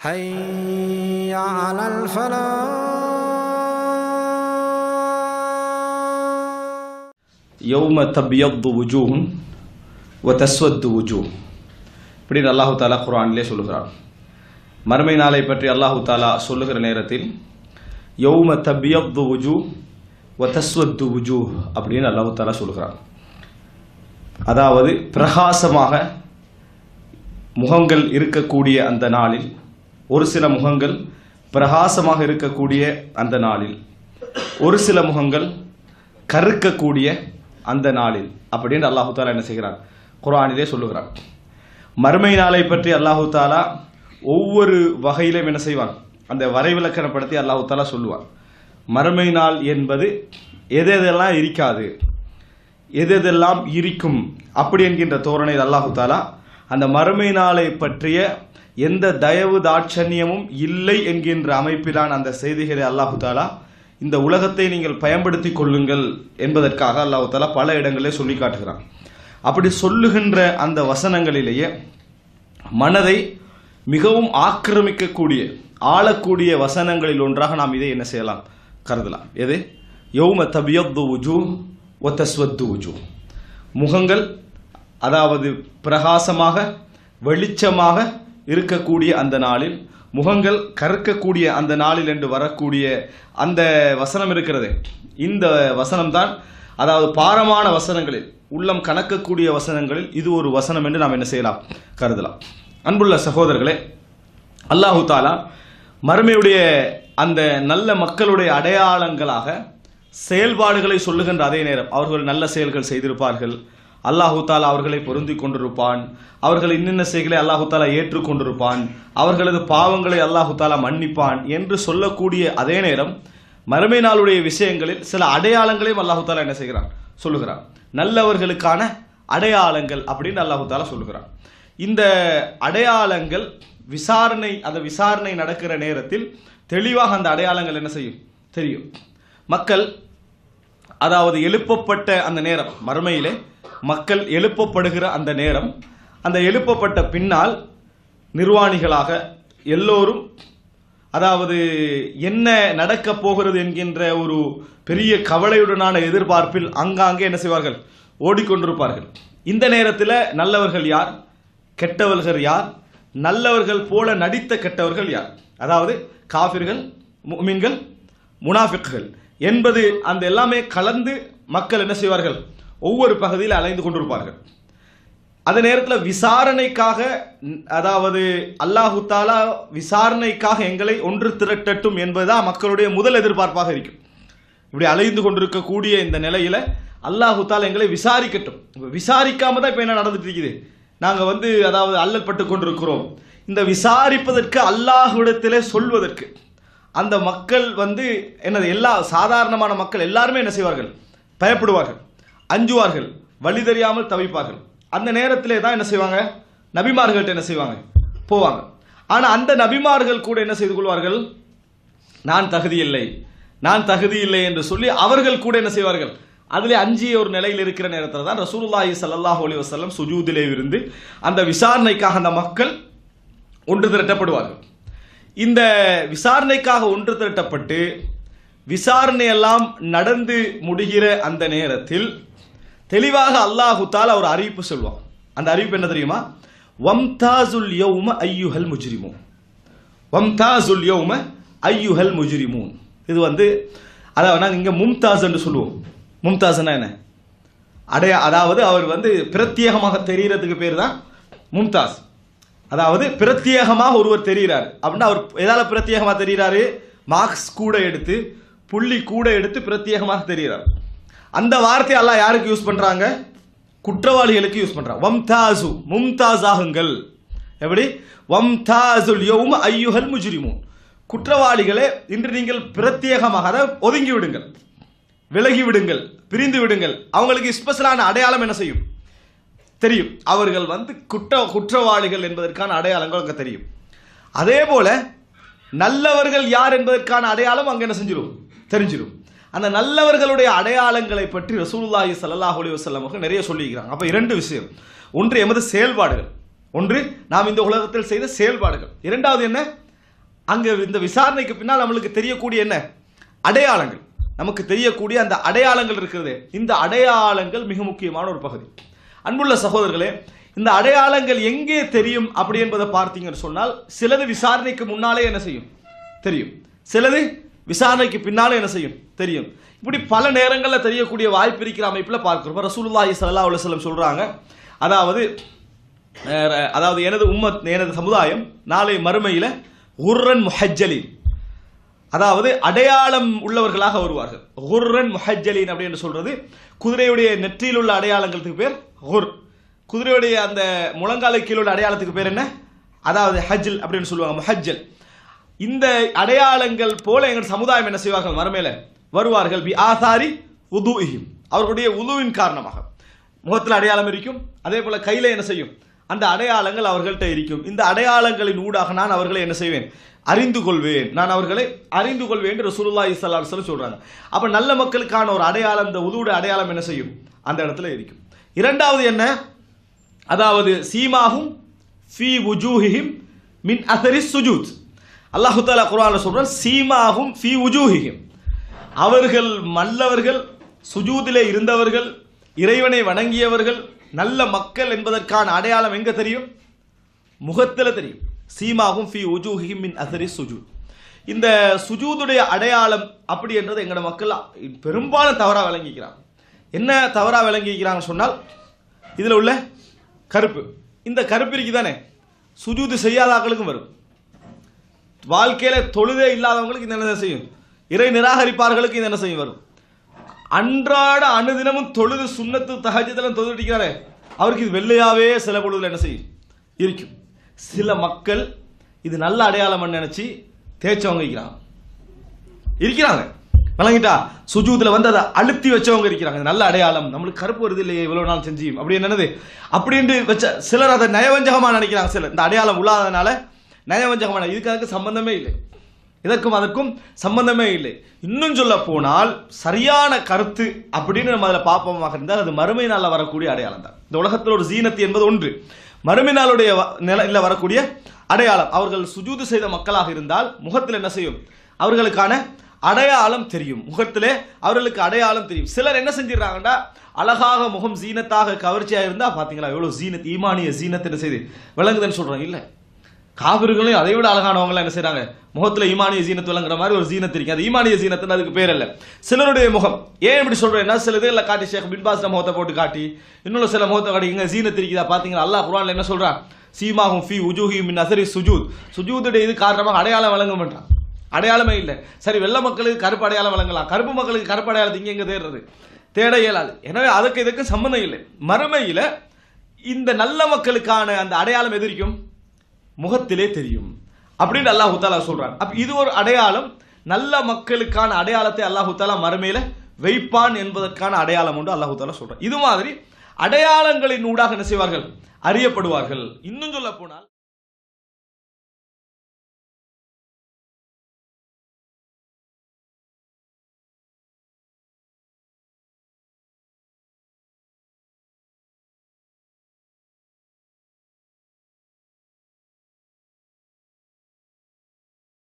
حي على الفلاح யௌம தபியத்து வுஜூஹும் வ தஸ்வத்து வுஜூஹ் இப்படி அல்லாஹு தாலா குர்ஆனிலே சொல்லுகிறான் மறுமை நாளை பற்றி அல்லாஹு தாலா சொல்லுகிற நேரத்தில் யௌம தபியத்து வுஜூ வ தஸ்வத்து வுஜூஹ் அப்படின்னு அல்லாஹு தாலா சொல்லுகிறான் அதாவது பிரகாசமாக முகங்கள் இருக்கக்கூடிய அந்த நாளில் ஒரு சில முகங்கள் பிரகாசமாக இருக்கக்கூடிய அந்த நாளில் ஒரு சில முகங்கள் கருக்கக்கூடிய அந்த நாளில் அப்படின்னு அல்லாஹு தாலா என்ன செய்கிறான் குர்ஆனிலே சொல்லுகிறான் மறுமை நாளை பற்றி அல்லாஹு தாலா ஒவ்வொரு வகையிலும் என்ன செய்வான் அந்த வரைவிலக்கணப்படுத்தி அல்லாஹு தாலா சொல்லுவான் மறுமை நாள் என்பது எது எதெல்லாம் இருக்காது எது எதெல்லாம் இருக்கும் அப்படி என்கின்ற தோரணையில் அல்லாஹு தாலா அந்த மறுமை நாளை பற்றிய எந்த தயவு தாட்சண்யமும் இல்லை என்கின்ற அமைப்பிலான அந்த செய்திகளை அல்லாஹு தாலா இந்த உலகத்தை நீங்கள் பயன்படுத்தி கொள்ளுங்கள் என்பதற்காக அல்லாஹு தாலா பல இடங்களிலே சொல்லி காட்டுகிறான் அப்படி சொல்லுகின்ற அந்த வசனங்களிலேயே மனதை மிகவும் ஆக்கிரமிக்கக்கூடிய ஆளக்கூடிய வசனங்களில் ஒன்றாக நாம் இதை என்ன செய்யலாம் கருதலாம் எது யௌம தபியத்து உஜூ ஒ தஸ்வத்து உஜூ முகங்கள் அதாவது பிரகாசமாக வெளிச்சமாக இருக்கக்கூடிய அந்த நாளில் முகங்கள் கருக்கக்கூடிய அந்த நாளில் என்று வரக்கூடிய அந்த வசனம் இருக்கிறது இந்த வசனம்தான் அதாவது பாரமான வசனங்களில் உள்ளம் கணக்கக்கூடிய வசனங்களில் இது ஒரு வசனம் என்று நாம் என்ன செய்யலாம் கருதலாம் அன்புள்ள சகோதரர்களே அல்லாஹு தாலா மறுமையுடைய அந்த நல்ல மக்களுடைய அடையாளங்களாக செயல்பாடுகளை சொல்லுகின்ற அதே நேரம் அவர்கள் நல்ல செயல்கள் செய்திருப்பார்கள் அல்லாஹு தாலா அவர்களை பொருந்தி கொண்டிருப்பான் அவர்கள் இன்னின்ன செய்களை அல்லாஹு தாலா ஏற்றுக்கொண்டிருப்பான் அவர்களது பாவங்களை அல்லாஹு தாலா மன்னிப்பான் என்று சொல்லக்கூடிய அதே நேரம் மறுமை நாளுடைய விஷயங்களில் சில அடையாளங்களையும் அல்லாஹு தாலா என்ன செய்கிறான் சொல்லுகிறான் நல்லவர்களுக்கான அடையாளங்கள் அப்படின்னு அல்லாஹு தாலா சொல்லுகிறான் இந்த அடையாளங்கள் விசாரணை அந்த விசாரணை நடக்கிற நேரத்தில் தெளிவாக அந்த அடையாளங்கள் என்ன செய்யும் தெரியும் மக்கள் அதாவது எழுப்பப்பட்ட அந்த நேரம் மறுமையிலே மக்கள் எழுப்பப்படுகிற அந்த நேரம் அந்த எழுப்பப்பட்ட பின்னால் நிர்வாணிகளாக எல்லோரும் அதாவது என்ன நடக்கப் போகிறது என்கின்ற ஒரு பெரிய கவலையுடனான எதிர்பார்ப்பில் அங்காங்கே என்ன செய்வார்கள் ஓடிக்கொண்டிருப்பார்கள் இந்த நேரத்தில் நல்லவர்கள் யார் கெட்டவர்கள் யார் நல்லவர்கள் போல நடித்த கெட்டவர்கள் யார் அதாவது காபிர்கள் முமின்கள் முனாஃபிக்குகள் என்பது அந்த எல்லாமே கலந்து மக்கள் என்ன செய்வார்கள் ஒவ்வொரு பகுதியில் அலைந்து கொண்டிருப்பார்கள் அந்த நேரத்தில் விசாரணைக்காக அதாவது அல்லாஹு தாலா விசாரணைக்காக எங்களை ஒன்று திரட்டட்டும் என்பதுதான் மக்களுடைய முதல் எதிர்பார்ப்பாக இருக்கும் இப்படி அலைந்து கொண்டிருக்கக்கூடிய இந்த நிலையில அல்லாஹு தாலா எங்களை விசாரிக்கட்டும் இப்ப விசாரிக்காம தான் இப்போ என்ன நடந்துட்டு இருக்குது நாங்கள் வந்து அதாவது அல்லற்பட்டு கொண்டிருக்கிறோம் இந்த விசாரிப்பதற்கு அல்லாஹ்விடத்திலே சொல்வதற்கு அந்த மக்கள் வந்து என்னது எல்லா சாதாரணமான மக்கள் எல்லாருமே என்ன செய்வார்கள் பயப்படுவார்கள் அஞ்சுவார்கள் வழி தெரியாமல் தவிப்பார்கள் அந்த நேரத்திலே தான் என்ன செய்வாங்க நபிமார்கள்ட்ட என்ன செய்வாங்க போவாங்க ஆனால் அந்த நபிமார்கள் கூட என்ன செய்து கொள்வார்கள் நான் தகுதி இல்லை நான் தகுதி இல்லை என்று சொல்லி அவர்கள் கூட என்ன செய்வார்கள் அதிலே அஞ்சிய ஒரு நிலையில் இருக்கிற நேரத்தில் தான் ரசூலுல்லாஹி ஸல்லல்லாஹு அலைஹி வஸல்லம் சுஜூதிலே இருந்து அந்த விசாரணைக்காக அந்த மக்கள் ஒன்று திரட்டப்படுவார்கள் இந்த விசாரணைக்காக ஒன்று திரட்டப்பட்டு விசாரணையெல்லாம் நடந்து முடிகிற அந்த நேரத்தில் தெளிவாக அல்லாஹு தாலா ஒரு அறிவிப்பு சொல்வான் அந்த அறிவிப்பு என்ன தெரியுமா வம்தாசுல் யௌம ஐயுஹல் முஜ்ரிமூன் வம்தாசுல் யௌம ஐயுஹல் முஜ்ரிமூன் இது வந்து அதாவது நாங்கள் இங்கே மும்தாஸ் என்று சொல்லுவோம் மும்தாஸ்னா என்ன அடைய அதாவது அவர் வந்து பிரத்யேகமாக தெரிகிறதுக்கு பேர் தான் மும்தாஸ் அதாவது பிரத்யேகமாக ஒருவர் தெரிகிறார் அப்படின்னா அவர் எதால பிரத்யேகமாக தெரிகிறாரு மார்க்ஸ் கூட எடுத்து புள்ளி கூட எடுத்து பிரத்யேகமாக தெரிகிறார் அந்த வார்த்தை அல்லாஹ் யாருக்கு யூஸ் பண்றாங்க குற்றவாளிகளுக்கு யூஸ் பண்றாங்க வம்தாசு மும்தாஸ் ஆகுங்கள் எப்படி வம்தாசுல் யௌம ஐயுஹல் முஜ்ரிமூன் குற்றவாளிகளே இன்று நீங்கள் பிரத்யேகமாக அதை ஒதுங்கி விடுங்கள் விலகி விடுங்கள் பிரிந்து விடுங்கள் அவங்களுக்கு ஸ்பெஷலான அடையாளம் என்ன செய்யும் தெரியும் அவர்கள் வந்து குற்ற குற்றவாளிகள் என்பதற்கான அடையாளங்கள் அங்கே தெரியும் அதே போல நல்லவர்கள் யார் என்பதற்கான அடையாளம் அங்கே என்ன செஞ்சிடும் தெரிஞ்சிடும் அந்த நல்லவர்களுடைய அடையாளங்களை பற்றி ரசூலுல்லாஹி ஸல்லல்லாஹு அலைஹி வஸல்லம் அவர்கள் நிறைய சொல்லியிருக்கிறாங்க அப்போ இரண்டு விஷயம் ஒன்று எமது செயல்பாடுகள் ஒன்று நாம் இந்த உலகத்தில் செய்த செயல்பாடுகள் இரண்டாவது என்ன அங்க இந்த விசாரணைக்கு பின்னால் நம்மளுக்கு தெரியக்கூடிய என்ன அடையாளங்கள் நமக்கு தெரியக்கூடிய அந்த அடையாளங்கள் இருக்கிறது இந்த அடையாளங்கள் மிக முக்கியமான ஒரு பகுதி அன்புள்ள சகோதரர்களே இந்த அடையாளங்கள் எங்கே தெரியும் அப்படி என்பதை பார்த்தீங்கன்னு சொன்னால் சிலது விசாரணைக்கு முன்னாலே என்ன செய்யும் தெரியும் சிலது விசாரணைக்கு பின்னாலே என்ன செய்யும் தெரியும் இப்படி பல நேரங்களில் தெரியக்கூடிய வாய்ப்பு இருக்கிற அமைப்பில் பார்க்கிறோம் ரசூலுல்லாஹி ஸல்லல்லாஹு அலைஹி வஸல்லம் சொல்றாங்க அதாவது அஹ், அதாவது எனது உம்மத் எனது சமுதாயம் நாளை மறுமையில உர்ரன் முஹஜ்ஜலின் அதாவது அடையாளம் உள்ளவர்களாக வருவார்கள் குர்ரன் முஹஜ்ஜலின் அப்படின்னு சொல்றது குதிரையுடைய நெற்றியில் உள்ள அடையாளங்களுக்கு பேர் குர் குதிரையுடைய அந்த முழங்காலை கீழ் உள்ள அடையாளத்துக்கு பேர் என்ன அதாவது ஹஜ்ஜல் அப்படின்னு சொல்லுவாங்க முஹஜ்ஜல் இந்த அடையாளங்கள் போல எங்கள் சமுதாயம் என்ன செய்வார்கள் மறுமையில வருவார்கள் பி ஆசாரி உதுஇஹிம் அவர்களுடைய உதுவின் காரணமாக முகத்தில் அடையாளம் இருக்கும் அதே போல கையில என்ன செய்யும் அந்த அடையாளங்கள் அவர்கள்ட்ட இருக்கும் இந்த அடையாளங்களின் ஊடாக நான் அவர்களை என்ன செய்வேன் அறிந்து கொள்வேன் நான் அவர்களை அறிந்து கொள்வேன் என்று ரசூலுல்லாஹி ஸல்லல்லாஹு அலைஹி வஸல்லம் சொல்றாங்க அப்ப நல்ல மக்களுக்கான ஒரு அடையாளம் இந்த உதுவோட அடையாளம் என்ன செய்யும் அந்த இடத்துல இருக்கும் இரண்டாவது என்ன அதாவது சீமாகும் ஃபி வுஜூஹிஹிம் மின் அசரி சுஜூத் அல்லாஹு தாலா குர்ஆன்ல சொல்றான் சீமாகும் ஃபி வுஜூஹிஹிம் அவர்கள் மல்லவர்கள் சுஜூதிலே இருந்தவர்கள் இறைவனை வணங்கியவர்கள் நல்ல மக்கள் என்பதற்கான அடையாளம் எங்க தெரியும் முகத்தில் தெரியும் சீமாகும் ஃபி உஜூஹிஹிம் மின் அசரி சுஜூத் இந்த சுஜூதுடைய அடையாளம் அப்படி என்றது எங்களோட மக்கள் பெரும்பாலும் தவறாக விளங்கிக்கிறாங்க என்ன தவறாக விளங்கிக்கிறாங்கன்னு சொன்னால் இதில் உள்ள கருப்பு இந்த கருப்பு இருக்கு தானே சுஜூது செய்யாத ஆட்களுக்கும் வரும் வாழ்க்கையில தொழுதே இல்லாதவங்களுக்கு இந்த என்ன செய்யும் இறை நிராகரிப்பார்களுக்கு இந்த என்ன செய்யும் வரும் அன்றாட அனுதினமும் தொழுது சுண்ணத்து தஹஜத்தெல்லாம் தொழுதிக்கிறாரே அவருக்கு இது வெள்ளையாவே சில பொழுதுல என்ன செய்யும் இருக்கும் சில மக்கள் இது நல்ல அடையாளம் நினைச்சு தேய்ச்சவங்க இருக்கிறாங்க இருக்கிறாங்க வழங்கிட்டா சுஜூதுல வந்து அதை அழுத்தி வச்சவங்க இருக்கிறாங்க இது நல்ல அடையாளம் நம்மளுக்கு கருப்பு வருது இல்லையே இவ்வளவு நாள் செஞ்சியும் அப்படி என்னது அப்படின்ட்டு வச்ச சிலர் அதை நயவஞ்சகமா நினைக்கிறாங்க சிலர் இந்த அடையாளம் உள்ளாதனால நயவஞ்சகமான இதுக்கு அதுக்கு சம்பந்தமே இல்லை இதற்கும் அதற்கும் சம்பந்தமே இல்லை இன்னும் சொல்ல போனால் சரியான கருத்து அப்படின்னு நம்ம அதில் பார்ப்போமாக இருந்தால் அது மறுமை நாளில் வரக்கூடிய அடையாளம் தான் இந்த உலகத்தில் ஒரு ஜீனத்து என்பது ஒன்று மறுமை நாளுடைய வ- நிலையில் வரக்கூடிய அடையாளம் அவர்கள் சுஜூது செய்த மக்களாக இருந்தால் முகத்தில் என்ன செய்யும் அவர்களுக்கான அடையாளம் தெரியும் முகத்திலே அவர்களுக்கு அடையாளம் தெரியும் சிலர் என்ன செஞ்சிடறாங்கன்னா அழகாக முகம் ஜீனத்தாக கவர்ச்சியாக இருந்தா பாத்தீங்களா எவ்வளவு ஜீனத் ஈமானிய ஜீனத் என்ன செய்து விளங்குதுன்னு சொல்றாங்க இல்ல காவிர்களையும் அதை விட அழகானவங்க என்ன செய்றாங்க முகத்துல ஈமானிய ஜீனத் விளங்குற மாதிரி ஒரு ஜீனத் இருக்கு அது ஈமானிய ஜீனத்துன்னு அதுக்கு பேர் அல்ல சிலருடைய முகம் ஏன் இப்படி சொல்றேன்னா சில இதுல காட்டி ஷேக் பின்பாஸ் முகத்தை போட்டு காட்டி இன்னொரு சில முகத்தை காட்டி இங்க ஜீனத் இருக்குதா பாத்தீங்களா அல்லாஹ் குர்ஆன்ல என்ன சொல்றான் சீமாகும் ஃபி உஜூஹி மின் அசரி சுஜூத் சுஜூதுடைய இது காரணமாக அடையாளம் வழங்குமென்றான் அடையாளமே இல்லை சரி வெள்ளை மக்களுக்கு கருப்பு அடையாளம் வழங்கலாம் கருப்பு மக்களுக்கு கருப்பு அடையாளத்தை இங்க எங்க தேடுறது தேட இயலாது எனவே அதுக்கு இதுக்கு சம்பந்தம் இல்லை மறுமையில இந்த நல்ல மக்களுக்கான அந்த அடையாளம் எதிரிக்கும் முகத்திலே தெரியும் அப்படின்னு அல்லாஹு தாலா சொல்றான் அப்ப இது ஒரு அடையாளம் நல்ல மக்களுக்கான அடையாளத்தை அல்லாஹு தாலா மறுமையில வைப்பான் என்பதற்கான அடையாளம் உண்டு அல்லாஹு தாலா சொல்றான் இது மாதிரி அடையாளங்களின் ஊடாக என்ன செய்வார்கள் அறியப்படுவார்கள் இன்னும் சொல்ல போனால்